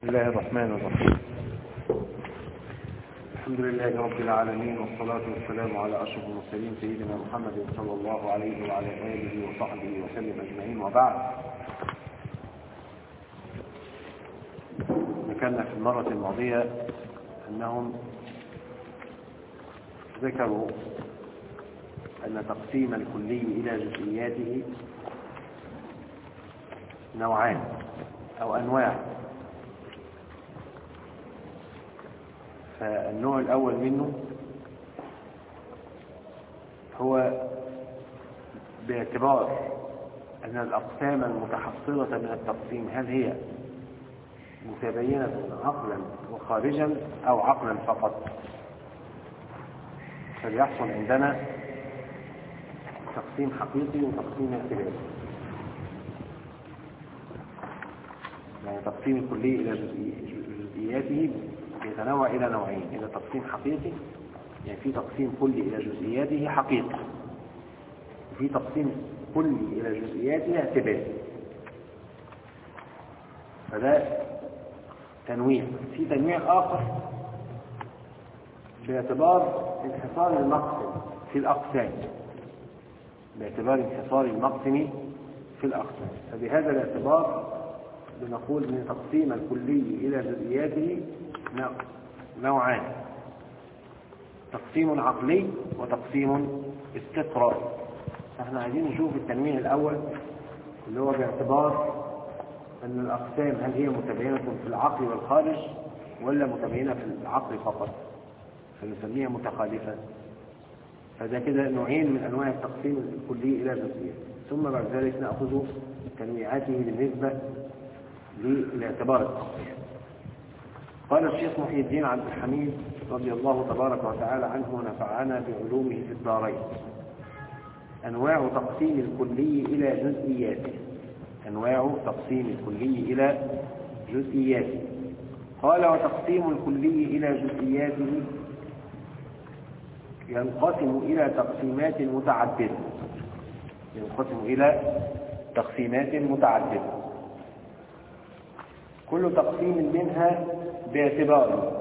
بسم الله الرحمن الرحيم الحمد لله رب العالمين والصلاة والسلام على أشرف المرسلين سيدنا محمد صلى الله عليه وعلى آله وصحبه وسلم أجمعين وبعد ذكرنا في المرة الماضية أنهم ذكروا أن تقسيم الكلي إلى جزئياته نوعان أو أنواع فالنوع الأول منه هو باعتبار أن الأقسام المتحصلة من التقسيم هل هي متبينة عقلا وخارجا أو عقلا فقط فليحصل عندنا تقسيم حقيقي وتقسيم اعتباري يعني تقسيم الكلية إلى جزئياته يتنوع إلى نوعين إلى تقسيم حقيقي يعني في تقسيم كلي إلى جزئياته حقيقة وفي تقسيم كلي إلى جزئياته اعتباري فده تنويع في تنويع آخر باعتبار انحصار المقسم في الأقسام باعتبار انحصار المقسم في الأقسام فبهذا الاعتبار بنقول من تقسيم الكلي إلى جزئياته نوعان تقسيم عقلي وتقسيم استقرائي احنا عايزين نشوف التنويع الأول اللي هو باعتبار أن الأقسام هل هي متبينة في العقل والخارج ولا متبينة في العقل فقط فنسميها متخالفة فده كده نوعين من أنواع التقسيم الكلي إلى جزئيات ثم بعد ذلك نأخذ تنويعاته بالنسبة لاعتبار التقسيم قال الشيخ محي الدين عبد الحميد رضي الله تبارك وتعالى عنه ونفعنا بعلومه في الدارين أنواع تقسيم الكلي إلى جزئياته أنواع تقسيم الكلي إلى جزئياته قال وتقسيم الكلي إلى جزئياته ينقسم إلى تقسيمات متعددة ينقسم إلى تقسيمات متعددة كل تقسيم منها باعتبار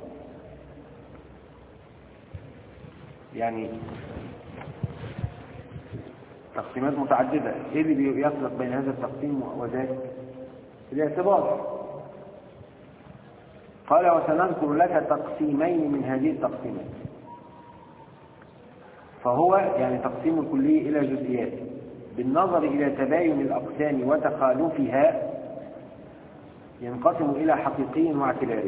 يعني تقسيمات متعددة ايه اللي يفرق بين هذا التقسيم وذاك الاعتبار قال وسنذكر لك تقسيمين من هذه التقسيمات فهو يعني تقسيم الكلية إلى جزئيات بالنظر إلى تباين الأقسام وتخالفها ينقسم إلى حقيقي واعتباري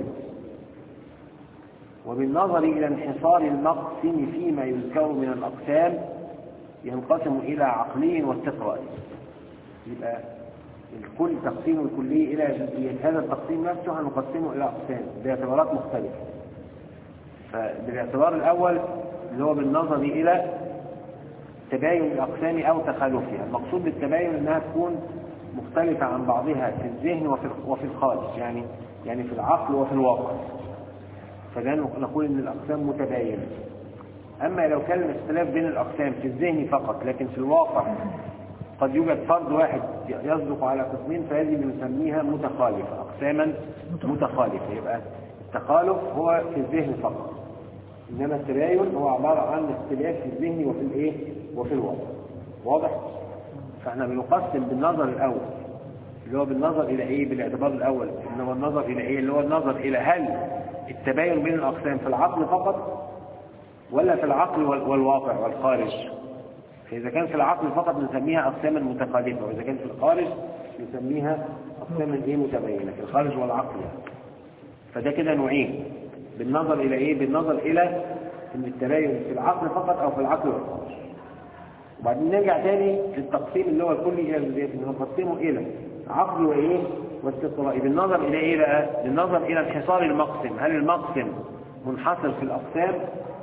وبالنظر إلى انحصار المقسم فيما يذكر من الأقسام ينقسم إلى عقلي واستقرائي يبقى الكل تقسيم الكلي إلى جزئيات هذا التقسيم نفسه هنقسمه إلى أقسام باعتبارات مختلفة فبالاعتبار الأول اللي هو بالنظر إلى تباين الأقسام أو تخالفها المقصود بالتباين أنها تكون مختلفة عن بعضها في الذهن وفي وفي الخارج يعني يعني في العقل وفي الواقع فده نقول ان الاقسام متباينه اما لو كان الاختلاف بين الاقسام في الذهن فقط لكن في الواقع قد يوجد فرد واحد يصدق على قسمين فهذه بنسميها متخالفه اقساما متخالفه يبقى التخالف هو في الذهن فقط انما التباين هو عباره عن اختلاف في الذهن وفي الايه وفي الواقع واضح فاحنا بنقسم بالنظر الاول اللي هو بالنظر الى ايه بالاعتبار الاول اللي هو النظر الى ايه اللي هو النظر الى هل التباين بين الاقسام في العقل فقط ولا في العقل والواقع والخارج فاذا كان في العقل فقط نسميها اقساما متخالفه واذا كان في الخارج نسميها اقساما ايه متباينه في الخارج والعقل يعني. فده كده نوعين بالنظر الى ايه بالنظر الى ان التباين في العقل فقط او في العقل والخارج وبعدين نرجع تاني للتقسيم اللي هو الكلي الى الجزئيات اللي نقسمه الى عقل وايه واستقرائي بالنظر الى ايه بقى بالنظر الى انحصار المقسم هل المقسم منحصر في الاقسام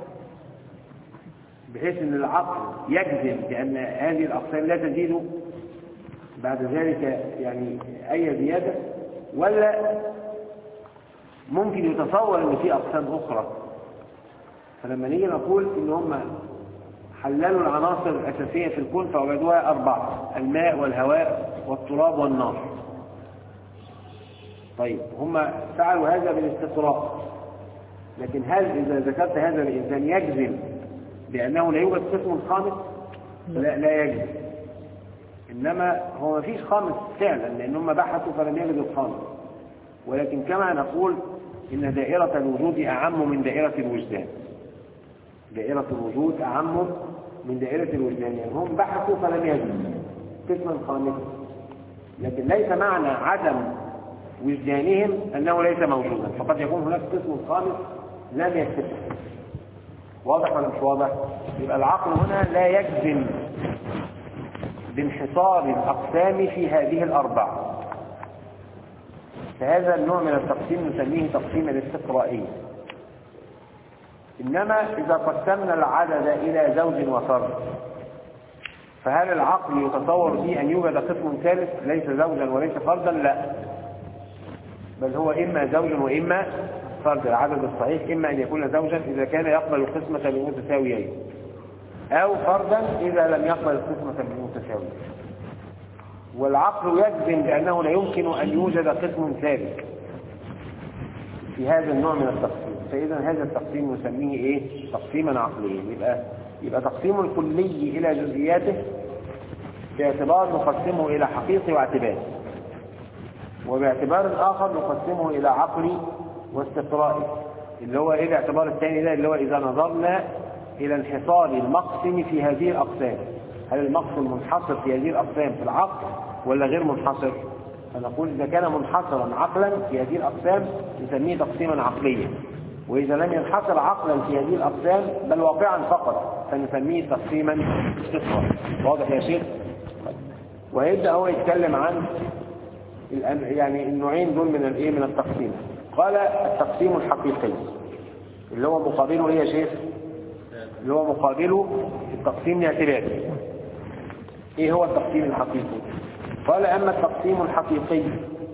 بحيث ان العقل يجزم بان هذه الاقسام لا تزيد بعد ذلك يعني اي زياده ولا ممكن يتصور ان في اقسام اخرى فلما نيجي نقول ان هم حللوا العناصر الأساسية في الكون فوجدوها أربعة الماء والهواء والتراب والنار طيب هم فعلوا هذا بالاستقراء لكن هل إذا ذكرت هذا الإنسان يجزم بأنه لا يوجد قسم خامس لا لا يجزم إنما هو ما فيش خامس فعلا لأن هم بحثوا فلم يجدوا الخامس ولكن كما نقول إن دائرة الوجود أعم من دائرة الوجدان دائرة الوجود أعم من دائرة الوجدان يعني هم بحثوا فلم يجدوا قسما خامسا لكن ليس معنى عدم وجدانهم أنه ليس موجودا فقد يكون هناك قسم خامس لم يكتسب واضح ولا مش واضح يبقى العقل هنا لا يجزم بانحصار الأقسام في هذه الأربعة فهذا النوع من التقسيم نسميه تقسيم الاستقرائي إنما إذا قسمنا العدد إلى زوج وفرد فهل العقل يتصور فيه أن يوجد قسم ثالث ليس زوجا وليس فردا لا بل هو إما زوج وإما فرد العدد الصحيح إما أن يكون زوجا إذا كان يقبل القسمة بمتساويين أو فردا إذا لم يقبل القسمة بمتساويين والعقل يجزم بأنه لا يمكن أن يوجد قسم ثالث في هذا النوع من التقسيم فإذا هذا التقسيم نسميه إيه؟ تقسيما عقليا يبقى يبقى تقسيم الكلي إلى جزئياته باعتبار نقسمه إلى حقيقي واعتباري وباعتبار آخر نقسمه إلى عقلي واستقرائي اللي هو إيه الاعتبار الثاني ده اللي هو إذا نظرنا إلى انحصار المقسم في هذه الأقسام هل المقسم منحصر في هذه الأقسام في العقل ولا غير منحصر فنقول إذا كان منحصرا عقلا في هذه الأقسام نسميه تقسيما عقليا وإذا لم ينحصر عقلا في هذه الأقسام بل واقعا فقط فنسميه تقسيما استقرائيا واضح يا شيخ ويبدأ هو يتكلم عن يعني النوعين دول من الايه من التقسيم قال التقسيم الحقيقي اللي هو مقابله ايه يا شيخ اللي هو مقابله التقسيم الاعتباري ايه هو التقسيم الحقيقي قال اما التقسيم الحقيقي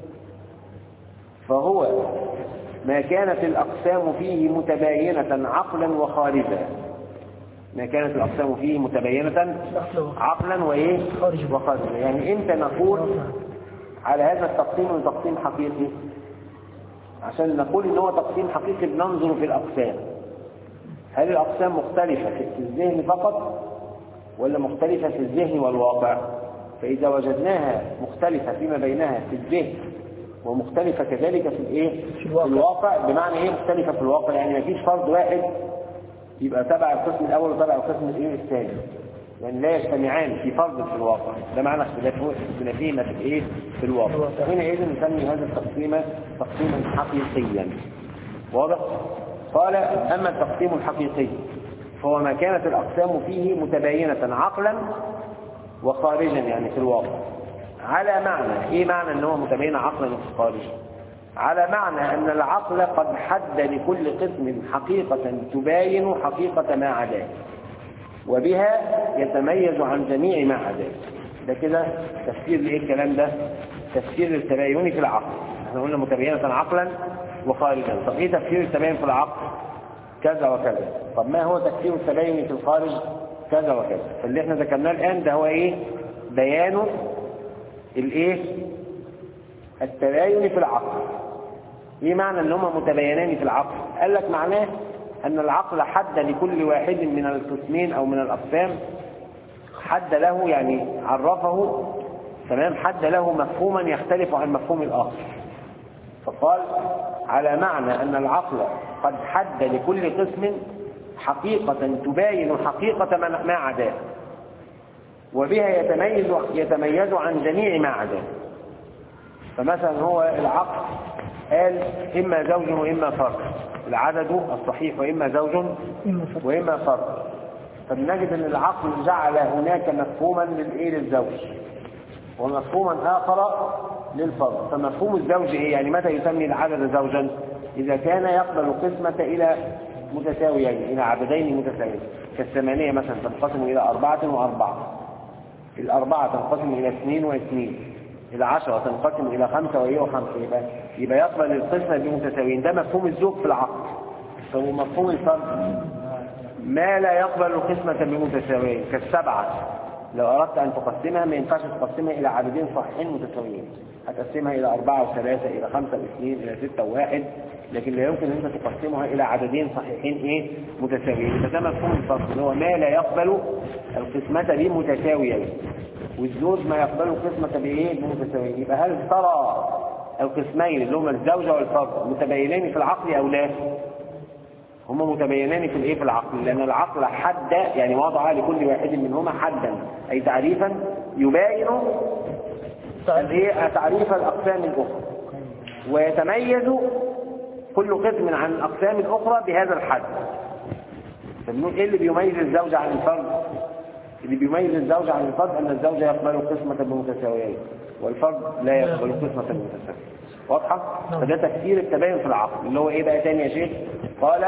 فهو ما كانت الاقسام فيه متباينه عقلا وخارجا ما كانت الاقسام فيه متباينه عقلا وايه وخارجا يعني امتى نقول على هذا التقسيم تقسيم حقيقي عشان نقول ان هو تقسيم حقيقي بننظر في الاقسام هل الاقسام مختلفه في الذهن فقط ولا مختلفه في الذهن والواقع فاذا وجدناها مختلفه فيما بينها في الذهن ومختلفه كذلك في الايه في الواقع, في الواقع بمعنى ايه مختلفه في الواقع يعني ما فيش فرد واحد يبقى تبع القسم الاول وتبع القسم الايه الثاني يعني لا يجتمعان في فرض في الواقع ده معنى اختلافهما في الايه في الواقع هنا اذا نسمي هذا التقسيم تقسيما حقيقيا واضح قال اما التقسيم الحقيقي فهو ما كانت الاقسام فيه متباينه عقلا وخارجا يعني في الواقع على معنى ايه معنى ان هو متبين عقلا وخارجا على معنى ان العقل قد حد لكل قسم حقيقه تباين حقيقه ما عداه وبها يتميز عن جميع ما عداه ده كده تفسير لايه الكلام ده تفسير التباين في العقل احنا قلنا متبينة عقلا وخارجا طب ايه تفسير التباين في العقل كذا وكذا طب ما هو تفسير التباين في الخارج كذا وكذا فاللي احنا ذكرناه الان ده هو ايه بيان الايه التباين في العقل ايه معنى ان هما متبينان في العقل قال لك معناه أن العقل حد لكل واحد من القسمين أو من الأقسام حد له يعني عرفه تمام حد له مفهوما يختلف عن مفهوم الآخر فقال على معنى أن العقل قد حد لكل قسم حقيقة تباين حقيقة ما عداه وبها يتميز يتميز عن جميع ما عداه فمثلا هو العقل قال إما زوج وإما فرد العدد الصحيح وإما زوج وإما فرد فبنجد أن العقل جعل هناك مفهوما للإيه للزوج ومفهوما آخر للفرد فمفهوم الزوج إيه يعني متى يسمي العدد زوجا إذا كان يقبل القسمة إلى متساويين إلى عددين متساويين كالثمانية مثلا تنقسم إلى أربعة وأربعة الأربعة تنقسم إلى اثنين واثنين إلى عشرة تنقسم إلى خمسة وإيه وخمسة يبقى, يبقى يقبل القسمة بمتساويين ده مفهوم الزوج في العقل فهو مفهوم الفرد ما لا يقبل القسمة بمتساويين كالسبعة لو أردت أن تقسمها ما ينفعش تقسمها إلى عددين صحيحين متساويين هتقسمها إلى أربعة وثلاثة إلى خمسة واثنين إلى ستة وواحد لكن لا يمكن أن أنت تقسمها إلى عددين صحيحين إيه متساويين فده مفهوم الفصل هو ما لا يقبل القسمة بمتساويين والزوج ما يقبل القسمة بإيه بمتساويين يبقى هل ترى القسمين اللي هما الزوجة والفرد متباينين في العقل أو لا هما متباينان في الايه في العقل لان العقل حد يعني وضع لكل واحد منهما حدا اي تعريفا يباين الايه تعريف الاقسام الاخرى ويتميز كل قسم عن الاقسام الاخرى بهذا الحد فبنقول ايه اللي بيميز الزوج عن الفرد اللي بيميز الزوج عن الفرد ان الزوج يقبل قسمة بمتساويين والفرد لا يقبل قسمة بمتساويين واضحة؟ فده تفسير التباين في العقل اللي هو ايه بقى تاني يا شيخ قال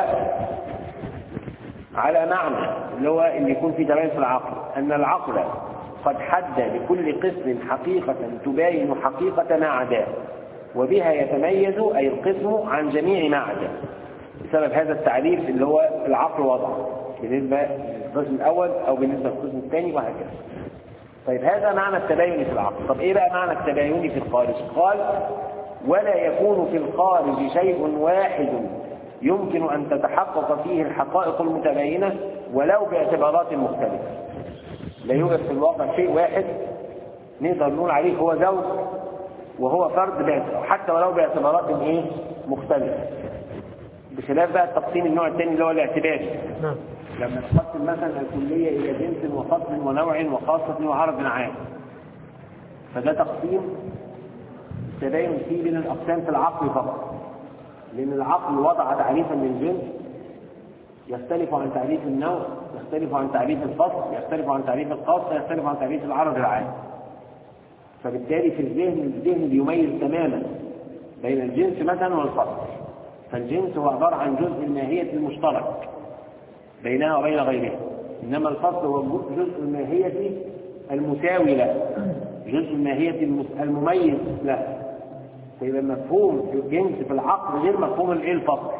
على معنى اللي هو ان يكون في تباين في العقل ان العقل قد حد لكل قسم حقيقة تباين حقيقة ما عداه وبها يتميز أي القسم عن جميع ما عداه بسبب هذا التعريف اللي هو العقل وضعه بالنسبة للقسم الأول أو بالنسبة للقسم الثاني وهكذا طيب هذا معنى التباين في العقل طب إيه بقى معنى التباين في الخارج قال ولا يكون في الخارج شيء واحد يمكن أن تتحقق فيه الحقائق المتباينة ولو باعتبارات مختلفة لا يوجد في الواقع شيء واحد نقدر نقول عليه هو زوج وهو فرد حتى ولو باعتبارات ايه مختلفة بخلاف بقى التقسيم النوع الثاني اللي هو الاعتباري نعم لما تقسم مثلا الكلية إلى جنس وفصل ونوع وخاصة وعرض عام فده تقسيم تباين فيه بين الأقسام في العقل فقط لأن العقل وضع تعريفا للجنس يختلف عن تعريف النوع يختلف عن تعريف الفصل يختلف عن تعريف الخاصة يختلف عن تعريف العرض العام فبالتالي في الذهن الذهن بيميز تماما بين الجنس مثلا والفصل فالجنس هو عبارة عن جزء الماهية المشترك بينها وبين غيرها إنما الفصل هو جزء الماهية المساوي له جزء الماهية المميز له فيبقى مفهوم الجنس في العقل غير مفهوم الايه الفصل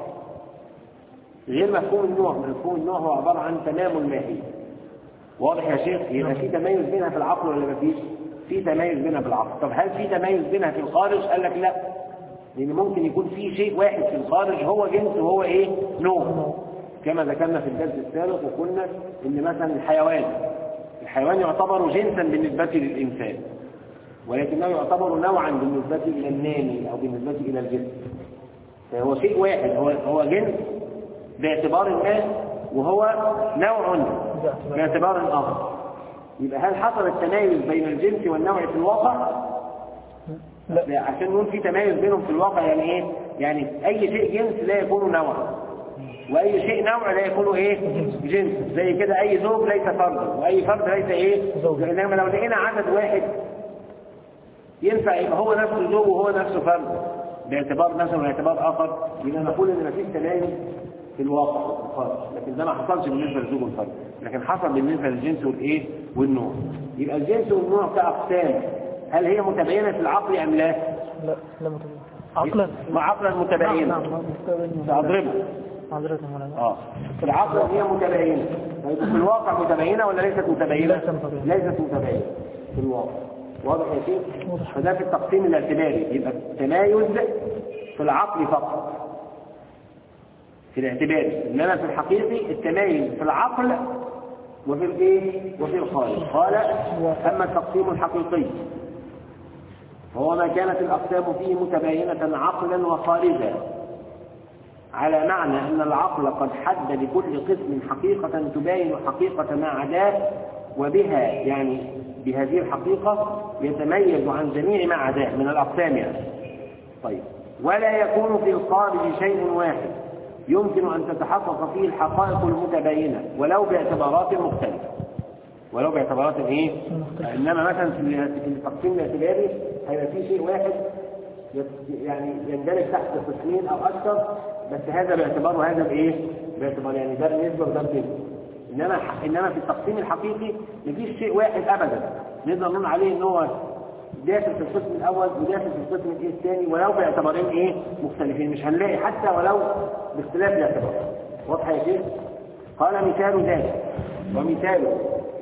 غير مفهوم النوع مفهوم النوع هو عبارة عن تمام الماهية واضح يا شيخ يبقى في تميز بينها في العقل ولا ما فيش في تميز بينها في العقل طب هل في تميز بينها في الخارج قال لك لا لان ممكن يكون في شيء واحد في الخارج هو جنس وهو ايه نوع كما ذكرنا في الدرس السابق وقلنا ان مثلا الحيوان الحيوان يعتبر جنسا بالنسبة للإنسان ولكنه يعتبر نوعا بالنسبة إلى النامي أو بالنسبة إلى الجنس فهو شيء واحد هو هو جنس باعتبار ما وهو نوع باعتبار آخر يبقى هل حصل التمايز بين الجنس والنوع في الواقع؟ لا عشان نقول في تمايز بينهم في الواقع يعني ايه؟ يعني أي شيء جنس لا يكون نوعا واي شيء نوع لا يكون ايه جنس زي كده اي زوج ليس فردا واي فرد ليس ايه زوج انما لو لقينا عدد واحد ينفع يبقى هو نفسه زوج وهو نفسه فرد باعتبار مثلا باعتبار اخر يبقى نقول ان مفيش تلامس في الواقع خالص لكن ده ما حصلش بالنسبه للزوج والفرد لكن حصل بالنسبه للجنس والايه والنوع يبقى الجنس والنوع كاقسام هل هي متبينه في العقل ام لا؟ لا لا متبينه عقلا عقلا متبينه نعم نعم متبينه ساضربه حضرتك مولانا اه في العقل هي متباينه طيب في الواقع متباينه ولا ليست متباينه ليست متباينة. ليست متباينه في الواقع واضح يا شيخ واضح. فده في التقسيم الاعتباري يبقى التمايز في العقل فقط في الاعتباري انما في الحقيقي التمايز في العقل وفي الايه وفي الخارج قال اما التقسيم الحقيقي فهو ما كانت الاقسام فيه متباينه عقلا وخارجا على معنى أن العقل قد حد لكل قسم حقيقة تباين حقيقة ما عداه وبها يعني بهذه الحقيقة يتميز عن جميع ما عداه من الأقسام يعني. طيب ولا يكون في الخارج شيء واحد يمكن أن تتحقق فيه الحقائق المتباينة ولو باعتبارات مختلفة ولو باعتبارات ايه؟ انما مثلا في في التقسيم الاعتباري هيبقى في شيء واحد يعني يندرج تحت قسمين او اكثر بس هذا باعتبار وهذا بايه؟ باعتبار يعني ده بالنسبه وده بالنسبه انما انما في التقسيم الحقيقي مفيش شيء واحد ابدا نقدر نقول عليه ان هو داخل في القسم الاول وداخل في القسم الايه الثاني ولو باعتبارين ايه مختلفين مش هنلاقي حتى ولو باختلاف الاعتبار واضحه يا شيخ؟ قال مثال ذلك ومثاله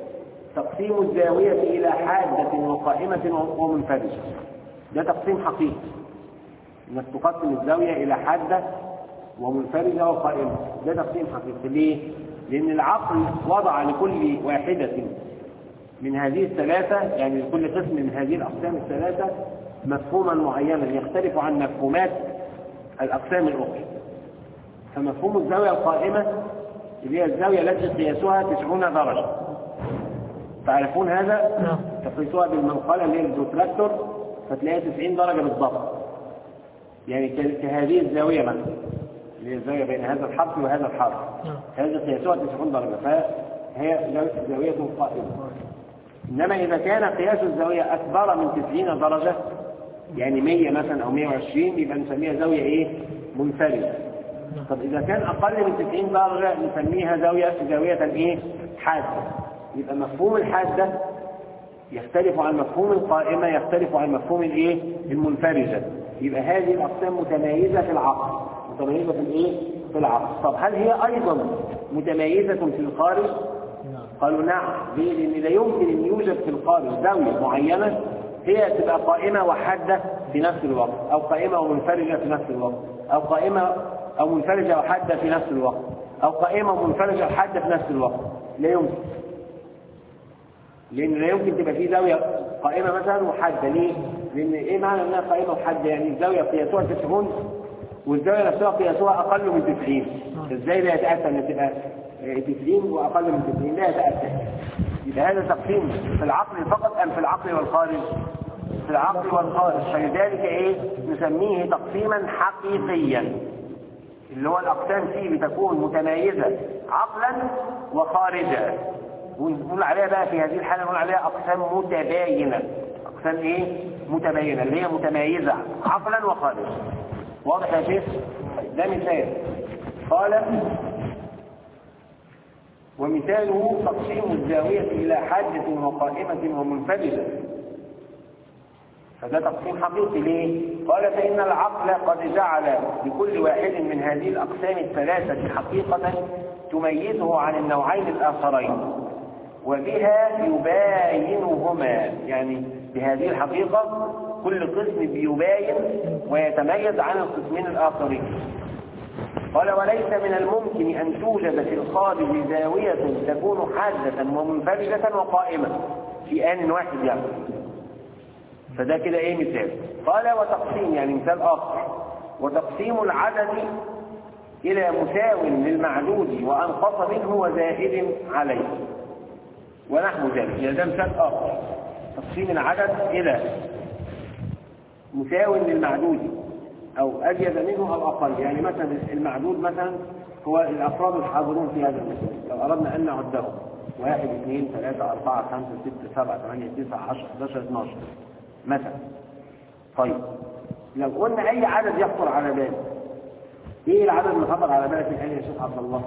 تقسيم الزاوية إلى حادة وقائمة ومنفرجة ده تقسيم حقيقي انك تقسم الزاوية إلى حادة ومنفرجة وقائمة ده تقسيم حقيقي ليه؟ لأن العقل وضع لكل واحدة من هذه الثلاثة يعني لكل قسم من هذه الأقسام الثلاثة مفهوما معينا يختلف عن مفهومات الأقسام الأخرى فمفهوم الزاوية القائمة اللي هي الزاوية التي قياسها 90 درجة تعرفون هذا؟ نعم تقيسوها بالمنقلة اللي هي البروتراكتور فتلاقيها 90 درجة بالضبط يعني ك- كهذه الزاوية مثلا اللي هي الزاوية بين هذا الحرف وهذا الحرف نعم هذه قياسها 90 درجة فهي زاوية- زاوية قائمة إنما إذا كان قياس الزاوية أكبر من 90 درجة يعني 100 مثلا أو 120 يبقى نسميها زاوية إيه؟ منفردة طب إذا كان أقل من 90 درجة نسميها زاوية زاوية إيه؟ حادة يبقى مفهوم الحادة يختلف عن مفهوم القائمة يختلف عن مفهوم الإيه؟ المنفرجة يبقى هذه الأقسام متميزة في العقل متميزة في الإيه؟ في العقل طب هل هي أيضا متميزة في الخارج؟ قالوا نعم ليه؟ لأن لا يمكن أن يوجد في الخارج زاوية معينة هي تبقى قائمة وحادة في نفس الوقت أو قائمة ومنفرجة في نفس الوقت أو قائمة أو منفرجة وحادة في نفس الوقت أو قائمة ومنفرجة وحادة في نفس الوقت لا يمكن لأن لا يمكن تبقى في زاوية قائمة مثلا وحادة ليه؟ لأن إيه معنى إنها قائمة وحادة يعني الزاوية قياسها 90 والزاوية نفسها قياسها أقل من 90 إزاي لا يتأتى إن تبقى 90 وأقل من 90 لا يتأتى يبقى هذا تقسيم في العقل فقط أم في العقل والخارج؟ في العقل والخارج فلذلك إيه؟ نسميه تقسيما حقيقيا اللي هو الأقسام فيه بتكون متميزة عقلا وخارجا ونقول عليها بقى في هذه الحالة نقول عليها أقسام متباينة أقسام إيه؟ متباينة اللي هي متميزة عقلا وخارجا واضح يا شيخ؟ ده مثال قال ومثاله تقسيم الزاوية إلى حادة وقائمة ومنفردة فده تقسيم حقيقي ليه؟ قال فإن العقل قد جعل لكل واحد من هذه الأقسام الثلاثة حقيقة تميزه عن النوعين الآخرين وبها يباينهما يعني بهذه الحقيقة كل قسم بيباين ويتميز عن القسمين الآخرين قال وليس من الممكن أن توجد في الخارج زاوية تكون حادة ومنفرجة وقائمة في آن واحد يعني فده كده ايه مثال قال وتقسيم يعني مثال آخر وتقسيم العدد إلى مساو للمعدود وأنقص منه وزائد عليه ونحو ذلك يعني ده مثال آخر تقسيم العدد إلى مساو للمعدود أو أزيد منه أو أقل يعني مثلا المعدود مثلا هو الأفراد الحاضرون في هذا المثال لو أردنا أن نعدهم واحد اثنين ثلاثة أربعة خمسة ستة سبعة ثمانية تسعة عشرة 11 12 مثلا طيب لو قلنا أي عدد يخطر على بالك إيه العدد اللي خطر على بالك الآن يا شيخ عبد الله؟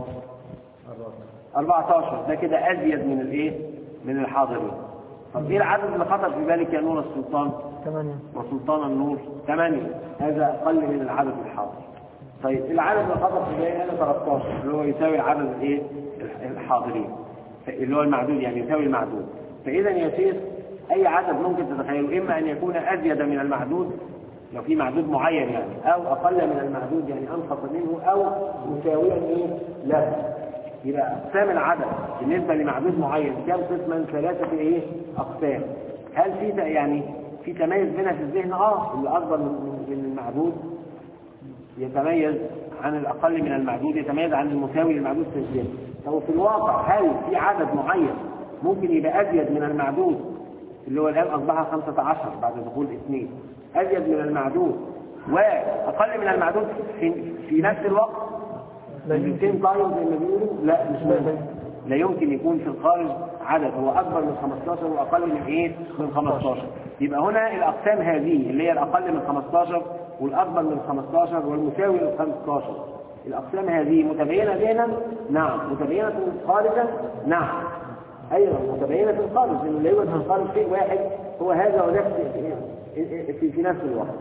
14 ده كده أزيد من الإيه؟ من الحاضرين طب إيه العدد اللي خطر في بالك يا نور السلطان؟ ثمانية وسلطان النور ثمانية هذا أقل من العدد الحاضر طيب العدد اللي خطر في بالي أنا 13 اللي هو يساوي العدد الإيه؟ الحاضرين اللي هو المعدود يعني يساوي المعدود فإذا يا شيخ أي عدد ممكن تتخيله إما أن يكون أزيد من المعدود لو في معدود معين يعني أو أقل من المعدود يعني أنقص منه أو مساويا إيه له يبقى أقسام العدد بالنسبة لمعدود معين كم قسما ثلاثة إيه أقسام هل في ت- يعني في تميز بينها في الذهن اه اللي أكبر من من المعدود يتميز عن الأقل من المعدود يتميز عن المساوي للمعدود في الذهن طب في الواقع هل في عدد معين ممكن يبقى أزيد من المعدود اللي هو الآن أصبح 15 بعد دخول اثنين أزيد من المعدود وأقل من المعدود في, في نفس الوقت لا في يمكن. السيم تايم زي ما بيقولوا لا مش لا، ممكن لا يمكن يكون في الخارج عدد هو أكبر من 15 وأقل من إيه؟ من 15 يبقى هنا الأقسام هذه اللي هي الأقل من 15 والأكبر من 15 والمساوي لل 15 الأقسام هذه متبينة ذهنا؟ نعم متبينة خارجا؟ نعم أيضا متبينة في الخارج لأنه لا يوجد في الخارج شيء واحد هو هذا ونفس في, في, في نفس الوقت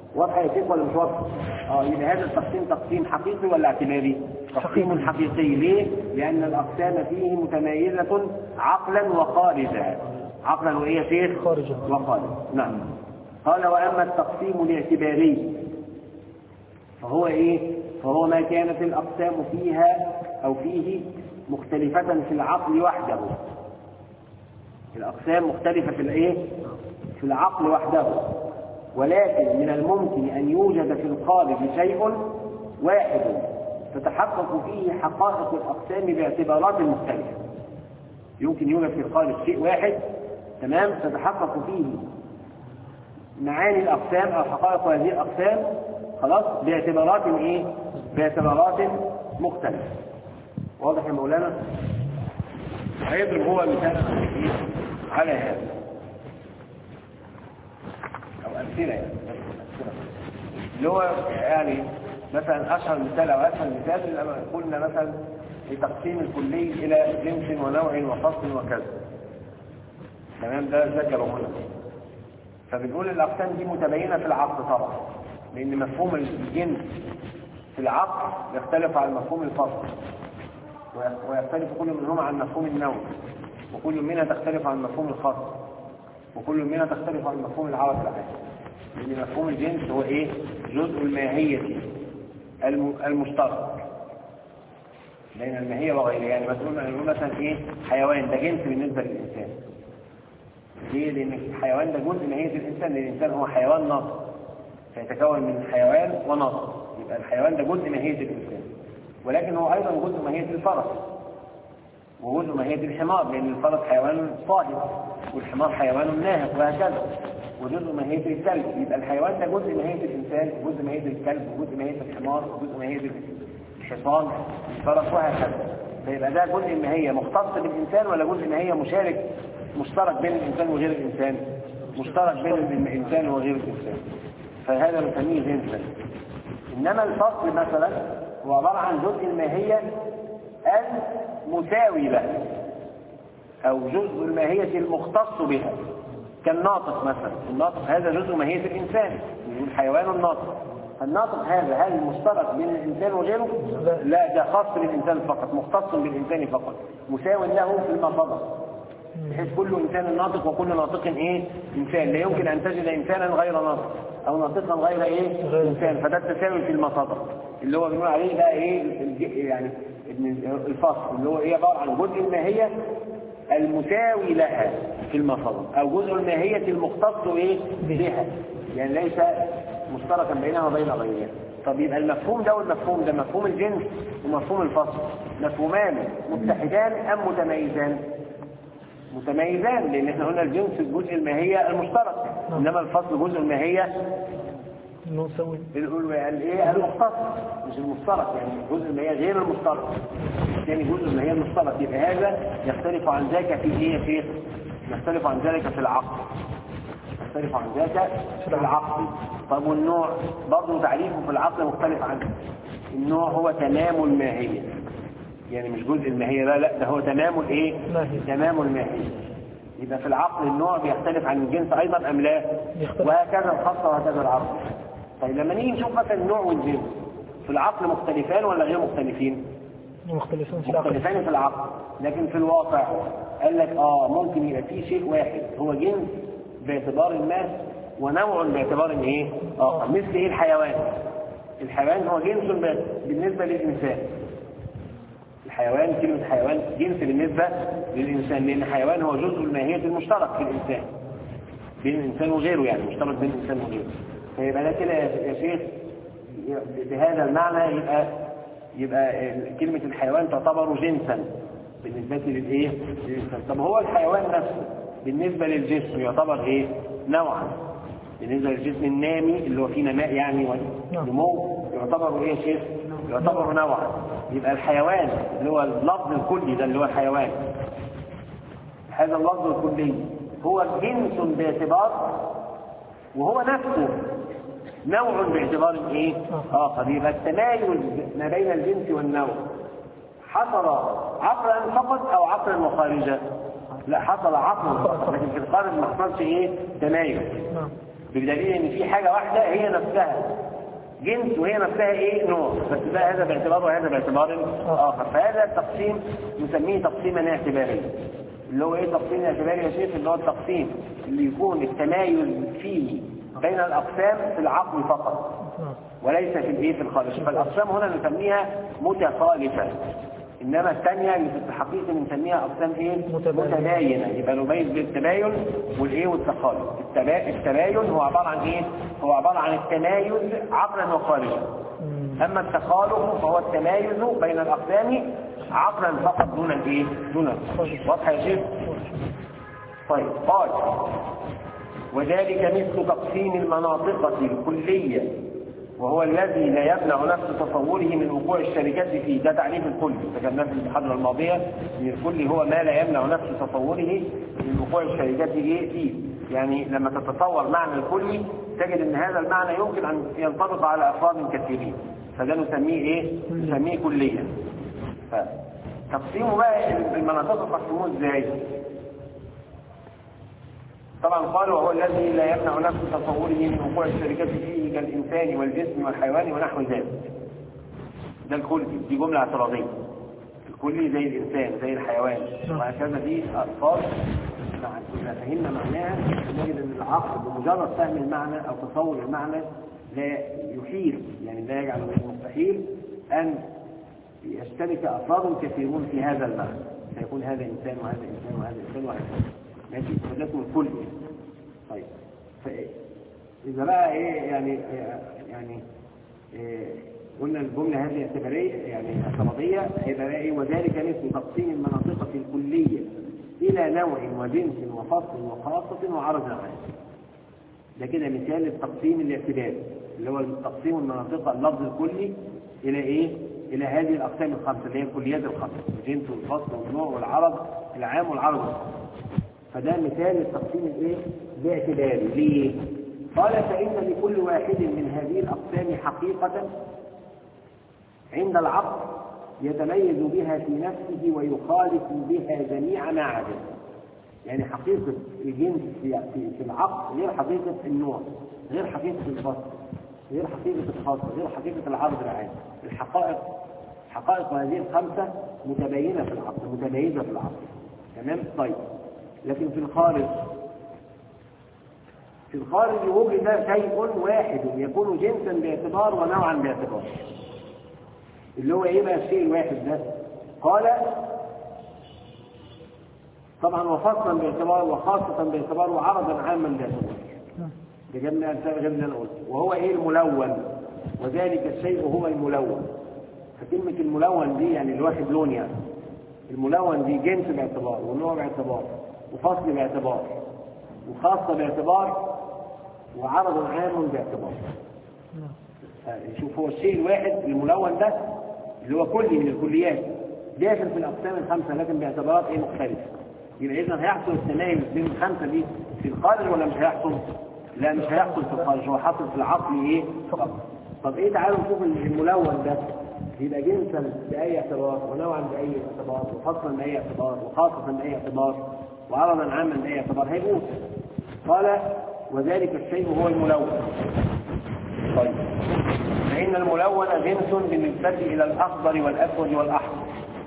واضحه يا شيخ ولا مش واضحه؟ اه يبقى هذا التقسيم تقسيم حقيقي ولا اعتباري؟ تقسيم حقيقي ليه؟ لأن الأقسام فيه متميزة عقلا وخارجا عقلا وإيه يا شيخ؟ خارجا. وخارجا نعم قال وأما التقسيم الاعتباري فهو إيه؟ فهو ما كانت الأقسام فيها أو فيه مختلفة في العقل وحده الأقسام مختلفة في الإيه؟ في العقل وحده ولكن من الممكن أن يوجد في الخارج شيء واحد تتحقق فيه حقائق الأقسام باعتبارات مختلفة يمكن يوجد في الخارج شيء واحد تمام تتحقق فيه معاني الأقسام أو حقائق هذه الأقسام خلاص باعتبارات إيه؟ باعتبارات مختلفة واضح يا مولانا؟ هيضرب هو مثال على إيه؟ على هذا أو أمثلة يعني أمثلة. اللي هو يعني مثلا أشهر مثال أو أسهل مثال لما قلنا مثلا لتقسيم الكلي إلى جنس ونوع وفصل وكذا تمام ده ذكره هنا فبنقول الأقسام دي متبينة في العقل طبعا لأن مفهوم الجنس في العقل يختلف عن مفهوم الفصل ويختلف كل منهما عن مفهوم النوع وكل منها تختلف عن مفهوم الخاص وكل منها تختلف عن مفهوم العوض العام لأن مفهوم الجنس هو إيه؟ جزء الماهية الم- المشترك بين الماهية وغيرها يعني مثلا نقول مثلا إيه؟ حيوان ده جنس بالنسبة للإنسان ليه؟ لأن الحيوان ده جزء ماهية الإنسان لأن الإنسان هو حيوان ناطق فيتكون من حيوان وناطق يبقى الحيوان ده جزء ماهية الإنسان ولكن هو أيضا جزء ماهية الفرس وجزء ماهية الحمار لأن الفرس حيوان صاهر والحمار حيوان ناهق وهكذا وجزء ماهية الكلب يبقى الحيوان ده جزء ماهية الإنسان وجزء ماهية الكلب وجزء ماهية الحمار وجزء ماهية الحصان الفرس وهكذا فيبقى ده جزء ماهية مختص بالإنسان ولا جزء ماهية مشارك مشترك بين الإنسان وغير الإنسان مشترك بين الإنسان وغير الإنسان فهذا نسميه جنسا إنما الفصل مثلا هو عبارة عن جزء الماهية المساوي له أو جزء الماهية المختص بها كالناطق مثلا الناطق هذا جزء ماهية الإنسان يقول حيوان الناطق فالناطق هذا هل مشترك بين الإنسان وغيره؟ لا ده خاص بالإنسان فقط مختص بالإنسان فقط مساو له في المفضل بحيث كل إنسان ناطق وكل ناطق إيه؟ إنسان لا يمكن أن تجد إنسانا غير ناطق أو ناطقا غير إيه؟ غير إنسان فده التساوي في المصادر اللي هو بنقول عليه بقى إيه الج- يعني الفصل اللي هو إيه عبارة عن جزء الماهية المساوي لها في المصادر أو جزء الماهية المختص إيه؟ بها يعني ليس مشتركا بينها وبين غيرها طب يبقى المفهوم ده والمفهوم ده مفهوم الجنس ومفهوم الفصل مفهومان متحدان أم متميزان؟ متميزان لان احنا قلنا الجنس الجزء الماهيه المشترك انما الفصل جزء الماهيه نسوي الايه المختص مش المشترك يعني جزء الماهيه غير المشترك يعني جزء الماهيه المشترك يبقى هذا يختلف عن ذاك في ايه يا شيخ يختلف عن ذلك في العقل يختلف عن ذاك في العقل طب والنوع برضه تعريفه في العقل مختلف عنه النوع هو تمام الماهيه يعني مش جزء الماهيه لا لا ده هو تمام الايه ماهية. تمام الماهيه يبقى في العقل النوع بيختلف عن الجنس ايضا ام لا يختلف. وهكذا الخاصه وهكذا العقل طيب لما نيجي نشوف مثلا النوع والجنس في العقل مختلفان ولا غير مختلفين مختلفين في العقل مختلفان في العقل لكن في الواقع قال لك اه ممكن يبقى في شيء واحد هو جنس باعتبار ما ونوع باعتبار ايه اخر مثل ايه الحيوان الحيوان هو جنس ب- بالنسبه للانسان الحيوان كلمة حيوان جنس بالنسبة للإنسان لأن الحيوان هو جزء الماهية المشترك في الإنسان بين الإنسان وغيره يعني مشترك بين الإنسان وغيره فيبقى ده كده يا يا شيخ بهذا المعنى يبقى يبقى كلمة الحيوان تعتبر جنسا بالنسبة للإيه؟ للإنسان طب هو الحيوان نفسه بالنسبة للجسم يعتبر إيه؟ نوعا بالنسبة للجسم النامي اللي هو فيه نماء يعني ونمو يعتبر إيه يا شيخ؟ يعتبر نوعا يبقى الحيوان اللي هو اللفظ الكلي ده اللي هو الحيوان هذا اللفظ الكلي هو جنس باعتبار وهو نفسه نوع باعتبار ايه اخر يبقى التمايز ما بين الجنس والنوع حصل عقلا فقط او عقلا وخارجا لا حصل عقلا فقط لكن في الخارج ما حصلش ايه تمايز نعم بدليل ان في حاجه واحده هي نفسها جنس وهي نفسها ايه نوع بس ده هذا باعتبار وهذا باعتبار اخر فهذا التقسيم نسميه تقسيما اعتباريا اللي هو ايه تقسيم اعتباري يا شيخ اللي هو التقسيم اللي يكون التمايز فيه بين الاقسام في العقل فقط نعم وليس في الايه في الخارج فالاقسام هنا نسميها متخالفه انما الثانيه اللي في الحقيقه بنسميها اقسام ايه متباينة. متباينه يبقى نميز بين التباين والايه والتخالف التبا... التباين هو عباره عن ايه هو عباره عن التمايز عقلا وخارجا مم. اما التخالف فهو التمايز بين الاقسام عقلا فقط دون الايه دون الخارج. واضحه يا شيخ طيب قال وذلك مثل تقسيم المناطق الكلية وهو الذي لا يمنع نفس تصوره من وقوع الشركات فيه ده تعريف الكل تكلمنا في المحاضرة الماضية ان الكل هو ما لا يمنع نفس تصوره من وقوع الشركات ايه فيه يعني لما تتصور معنى الكلي تجد ان هذا المعنى يمكن ان ينطبق على افراد كثيرين فده نسميه ايه نسميه كليا فتقسيمه بقى المناطق تقسموه ازاي طبعا قال وهو الذي لا يمنع نفس تصوره من وقوع الشركات فيه كالإنسان والجسم والحيوان ونحو ذلك ده الكلي دي جملة اعتراضية الكلي زي الإنسان زي الحيوان وهكذا دي ألفاظ مع إذا فهمنا معناها نجد أن العقل بمجرد فهم المعنى أو تصور المعنى لا يحيل يعني لا يجعل من المستحيل أن يشترك أفراد كثيرون في هذا المعنى فيكون هذا إنسان وهذا إنسان وهذا إنسان وهكذا ماشي فده اسمه الكل طيب فإذا بقى إيه يعني يعني إيه قلنا الجملة هذه اعتبارية يعني اعتراضية هيبقى بقى إيه وذلك مثل تقسيم المناطق الكلية إلى نوع وجنس وفصل وخاصة وعرض عام ده كده مثال للتقسيم الاعتباري اللي هو تقسيم المناطق اللفظ الكلي إلى إيه؟ إلى هذه الأقسام الخمسة اللي هي الكليات الخمسة الجنس والفصل والنوع والعرض العام والعرض الخاص فده مثال للتقسيم الايه باعتباري ليه قال فإن لكل واحد من هذه الأقسام حقيقة عند العقل يتميز بها في نفسه ويخالف بها جميع ما عدا يعني حقيقة الجنس في, في, في العقل غير حقيقة النوع غير حقيقة الفصل غير حقيقة الخاصة غير حقيقة العرض العام الحقائق حقائق هذه الخمسة متباينة في العقل متميزة في العقل تمام طيب لكن في الخارج في الخارج وجد شيء واحد يكون جنسا باعتبار ونوعا باعتبار اللي هو ايه بقى الشيء الواحد ده قال طبعا وفصلا باعتبار وخاصة باعتبار وعرضا عاما باعتبار ده جبنا امثال غير اللي انا قلت وهو ايه الملون وذلك الشيء هو الملون فكلمة الملون دي يعني الواحد لون يعني الملون دي جنس باعتبار ونوع باعتبار وفصل باعتبار وخاصة باعتبار وعرض عام باعتبار شوف هو الشيء الواحد الملون ده اللي هو كلي من الكليات داخل في الأقسام الخمسة لكن باعتبارات ايه مختلفة يبقى إذا هيحصل التمايز بين الخمسة دي في الخارج ولا مش هيحصل؟ لا مش هيحصل في الخارج هو حاصل في العقل ايه؟ فقط طب ايه تعالوا نشوف الملون ده يبقى جنسا بأي اعتبار ونوعا بأي اعتبار وفصلا بأي اعتبار وخاصة بأي اعتبار وعرضا عاما بأي اعتبار هيقول قال وذلك الشيء هو الملون طيب فإن الملون جنس بالنسبة إلى الأخضر والأسود والأحمر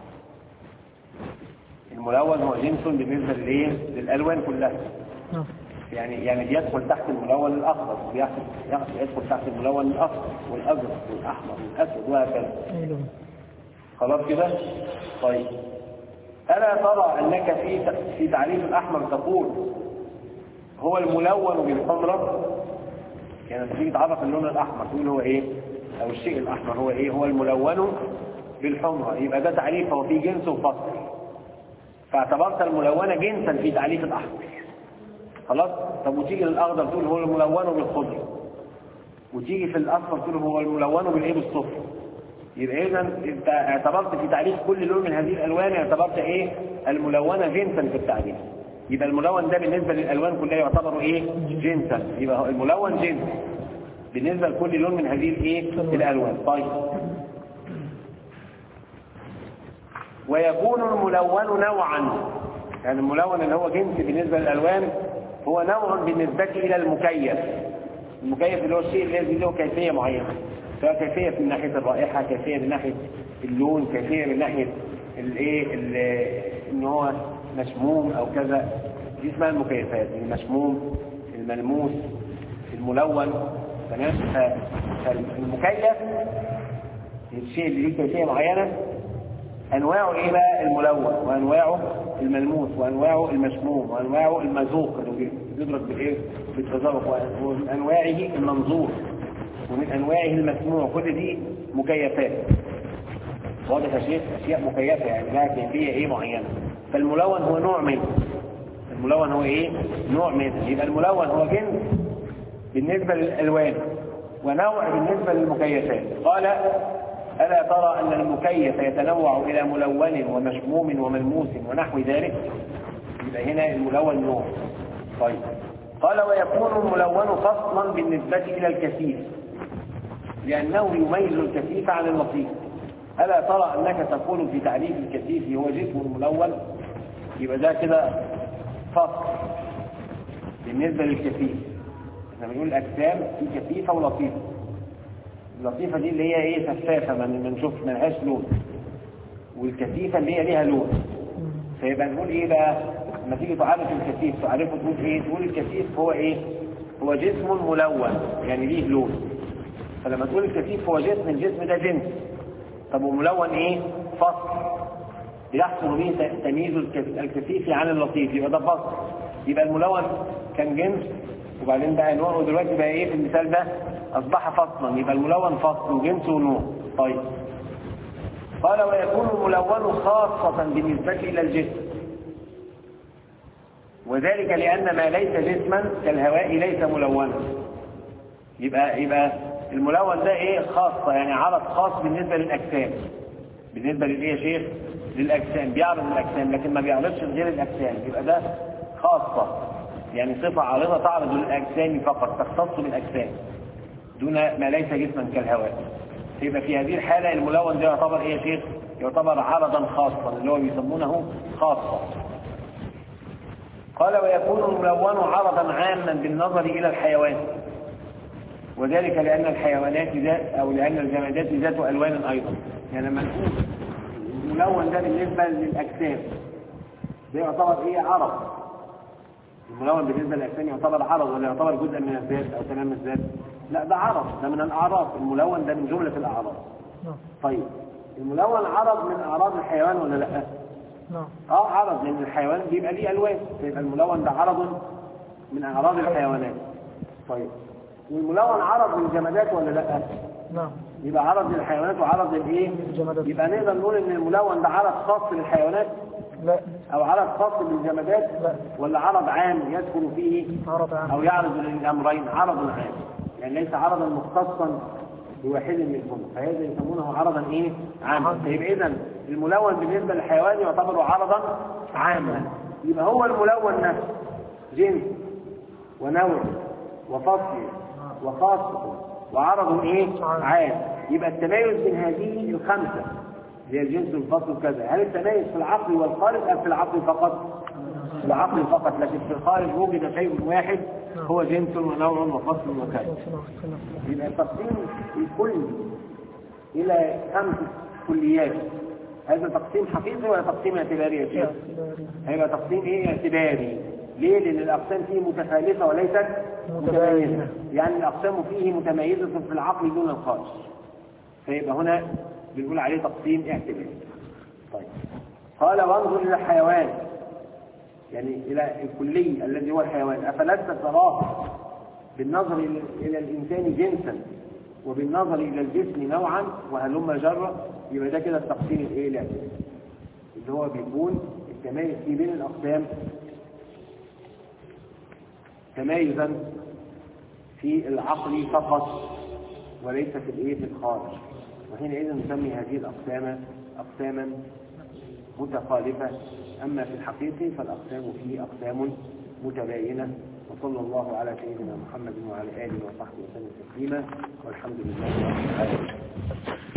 الملون هو جنس بالنسبة للإيه؟ للألوان كلها نعم يعني يعني بيدخل تحت الملون الاخضر ويدخل يدخل تحت الملون الاخضر والازرق والاحمر والاسود وهكذا أيوة. خلاص كده طيب الا ترى انك في في تعريف الاحمر تقول هو الملون بالحمرة يعني لما تيجي تعرف اللون الاحمر تقول هو ايه او الشيء الاحمر هو ايه هو الملون بالحمرة يبقى ده تعريف هو فيه جنس وفصل فاعتبرت الملونة جنسا في تعريف الاحمر خلاص طب وتيجي للاخضر تقول هو الملون بالخضر وتيجي في الاصفر تقول هو الملون بالايه بالصفر يبقى اذا انت اعتبرت في تعريف كل لون من هذه الالوان اعتبرت ايه الملونه جنسا في التعريف يبقى الملون ده بالنسبه للالوان كلها يعتبر ايه جنسا يبقى هو الملون جنس بالنسبه لكل لون من هذه الايه الالوان طيب ويكون الملون نوعا يعني الملون اللي هو جنس بالنسبه للالوان هو نوع بالنسبة إلى المكيف المكيف اللي هو الشيء الذي له كيفية معينة سواء كيفية من ناحية الرائحة كيفية من ناحية اللون كيفية من ناحية الايه ال- ان هو مشموم او كذا دي اسمها المكيفات المشموم الملموس الملون تمام ف- فالمكيف الشيء اللي ليه كيفية معينة انواعه ايه بقى الملون وانواعه الملموس وانواعه المشموم وانواعه المذوق اللي بيدرك بالايه بالتذوق ومن انواعه المنظور ومن انواعه المسموع كل دي مكيفات واضح يا شيخ اشياء مكيفه يعني لها كيفيه ايه معينه فالملون هو نوع منه الملون هو ايه نوع منه يبقى الملون هو جنس بالنسبه للالوان ونوع بالنسبه للمكيفات قال الا ترى ان المكيف يتنوع الى ملون ومشموم وملموس ونحو ذلك يبقى هنا الملون نوع طيب قال ويكون الملون فصلا بالنسبه الى الكثيف لانه يميز الكثيف عن اللطيف ألا ترى أنك تقول في تعريف الكثيف هو جسم ملون يبقى ده كده فصل بالنسبة للكثيف احنا بنقول الأجسام في كثيفة ولطيفة اللطيفة دي اللي هي ايه شفافة ما ما نشوف ملهاش لون والكثيفة اللي هي ليها لون فيبقى نقول ايه بقى لما تيجي تعرف الكثيف تعرفه تقول ايه تقول الكثيف هو ايه هو جسم ملون يعني ليه لون فلما تقول الكثيف هو جسم الجسم ده جنس طب وملون ايه فصل بيحصل به تمييز الكث- الكثيف عن اللطيف يبقى ده فصل يبقى الملون كان جنس وبعدين بقى نوع ودلوقتي بقى ايه في المثال ده اصبح فصلا يبقى الملون فصل وجنس ونوع طيب قال ويكون الملون خاصة بالنسبة إلى الجسم وذلك لأن ما ليس جسما كالهواء ليس ملونا يبقى يبقى الملون ده ايه خاصة يعني عرض خاص بالنسبة للأجسام بالنسبة للايه يا شيخ للأجسام بيعرض الأجسام لكن ما بيعرضش غير الأجسام يبقى ده خاصة يعني صفة عارضة تعرض للأجسام فقط تختص بالأجسام دون ما ليس جسما كالهواء يبقى في هذه الحالة الملون ده يعتبر ايه يا شيخ يعتبر عرضا خاصا اللي هو بيسمونه خاصة قال ويكون الملون عرضا عاما بالنظر إلى الحيوان وذلك لأن الحيوانات ذات أو لأن الجمادات ذات ألوان أيضا يعني لما نقول الملون ده بالنسبة للأجسام ده يعتبر إيه عرض الملون بالنسبة للأجسام يعتبر عرض ولا يعتبر جزء من الذات أو تمام الذات لا ده عرض ده من الأعراض الملون ده من جملة الأعراض نعم طيب الملون عرض من أعراض الحيوان ولا لا نعم اه عرض لأن الحيوان بيبقى ليه ألوان فيبقى الملون ده عرض من أعراض الحيوانات طيب والملون عرض للجمادات ولا لا نعم يبقى عرض للحيوانات وعرض للايه الجمادات. يبقى نقدر نقول ان الملون ده عرض خاص للحيوانات لا او عرض خاص بالجمادات لا. ولا عرض عام يدخل فيه عرض عام او يعرض للامرين عرض عام يعني ليس عرضا مختصا بواحد منهما فهذا يسمونه عرضا ايه عاما عام. يبقى اذا الملون بالنسبه للحيوان يعتبر عرضا عاما يبقى هو الملون نفسه جنس ونوع وفصل وخاصة وعرض ايه عام. عام يبقى التميز بين هذه الخمسة اللي هي الجنس والفصل وكذا هل التميز في العقل والخارج ام في العقل فقط في العقل فقط لكن في الخارج وجد شيء واحد هو جنس ونوع وفصل وكذا يبقى التقسيم الكلي الى خمس كليات هذا تقسيم حقيقي ولا تقسيم اعتباري يا شيخ؟ هيبقى تقسيم ايه اعتباري ليه لان الاقسام فيه متخالفه وليست متميزه متباينة. يعني الاقسام فيه متميزه في العقل دون الخارج فيبقى هنا بنقول عليه تقسيم اعتباري طيب قال وانظر الى الحيوان يعني الى الكلي الذي هو الحيوان افلست تراه بالنظر إلى- الى الانسان جنسا وبالنظر الى الجسم نوعا وهلم جرا يبقى ده كده التقسيم الايه الاعتباري اللي هو بيكون التميز فيه بين الاقسام تميزا في العقل فقط وليس في الايه في الخارج وحينئذ نسمي هذه الاقسام اقساما متخالفه اما في الحقيقه فالاقسام فيه اقسام متباينه وصلى الله على سيدنا محمد وعلى اله وصحبه وسلم تسليما والحمد لله رب العالمين